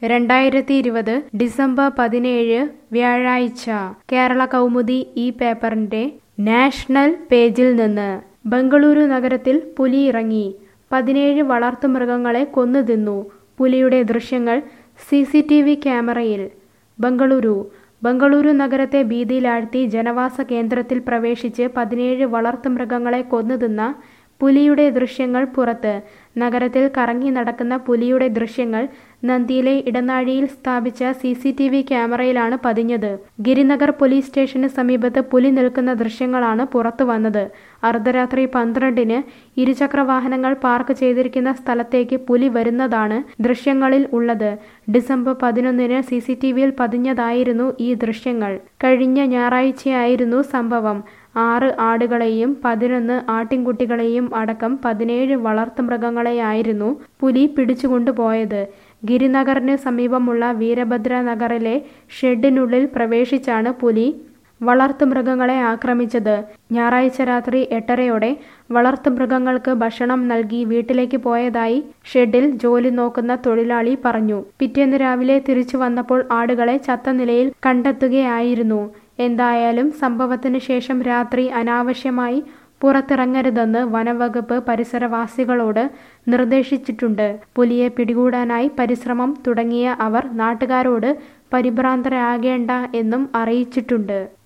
രണ്ടായിരത്തി ഇരുപത് ഡിസംബർ പതിനേഴ് വ്യാഴാഴ്ച കേരള കൗമുദി ഈ പേപ്പറിന്റെ നാഷണൽ പേജിൽ നിന്ന് ബംഗളൂരു നഗരത്തിൽ പുലി ഇറങ്ങി പതിനേഴ് വളർത്തുമൃഗങ്ങളെ കൊന്നു തിന്നു പുലിയുടെ ദൃശ്യങ്ങൾ സി സി ടി വി ക്യാമറയിൽ ബംഗളൂരു ബംഗളൂരു നഗരത്തെ ഭീതിയിലാഴ്ത്തി ജനവാസ കേന്ദ്രത്തിൽ പ്രവേശിച്ച് പതിനേഴ് വളർത്തുമൃഗങ്ങളെ കൊന്നു തിന്ന പുലിയുടെ ദൃശ്യങ്ങൾ പുറത്ത് നഗരത്തിൽ കറങ്ങി നടക്കുന്ന പുലിയുടെ ദൃശ്യങ്ങൾ നന്ദിയിലെ ഇടനാഴിയിൽ സ്ഥാപിച്ച സി സി ടി വി ക്യാമറയിലാണ് പതിഞ്ഞത് ഗിരിനഗർ പോലീസ് സ്റ്റേഷന് സമീപത്ത് പുലി നിൽക്കുന്ന ദൃശ്യങ്ങളാണ് പുറത്തു വന്നത് അർദ്ധരാത്രി പന്ത്രണ്ടിന് ഇരുചക്ര വാഹനങ്ങൾ പാർക്ക് ചെയ്തിരിക്കുന്ന സ്ഥലത്തേക്ക് പുലി വരുന്നതാണ് ദൃശ്യങ്ങളിൽ ഉള്ളത് ഡിസംബർ പതിനൊന്നിന് സി സി ടി വിയിൽ പതിഞ്ഞതായിരുന്നു ഈ ദൃശ്യങ്ങൾ കഴിഞ്ഞ ഞായറാഴ്ചയായിരുന്നു സംഭവം ആറ് ആടുകളെയും പതിനൊന്ന് ആട്ടിൻകുട്ടികളെയും അടക്കം പതിനേഴ് വളർത്തുമൃഗങ്ങളെയായിരുന്നു പുലി പിടിച്ചുകൊണ്ടുപോയത് ഗിരിനഗറിന് സമീപമുള്ള വീരഭദ്ര നഗറിലെ ഷെഡിനുള്ളിൽ പ്രവേശിച്ചാണ് പുലി വളർത്തുമൃഗങ്ങളെ ആക്രമിച്ചത് ഞായറാഴ്ച രാത്രി എട്ടരയോടെ വളർത്തുമൃഗങ്ങൾക്ക് ഭക്ഷണം നൽകി വീട്ടിലേക്ക് പോയതായി ഷെഡിൽ ജോലി നോക്കുന്ന തൊഴിലാളി പറഞ്ഞു പിറ്റേന്ന് രാവിലെ തിരിച്ചു വന്നപ്പോൾ ആടുകളെ ചത്ത നിലയിൽ കണ്ടെത്തുകയായിരുന്നു എന്തായാലും സംഭവത്തിന് ശേഷം രാത്രി അനാവശ്യമായി പുറത്തിറങ്ങരുതെന്ന് വനവകുപ്പ് പരിസരവാസികളോട് നിർദ്ദേശിച്ചിട്ടുണ്ട് പുലിയെ പിടികൂടാനായി പരിശ്രമം തുടങ്ങിയ അവർ നാട്ടുകാരോട് പരിഭ്രാന്തരാകേണ്ട എന്നും അറിയിച്ചിട്ടുണ്ട്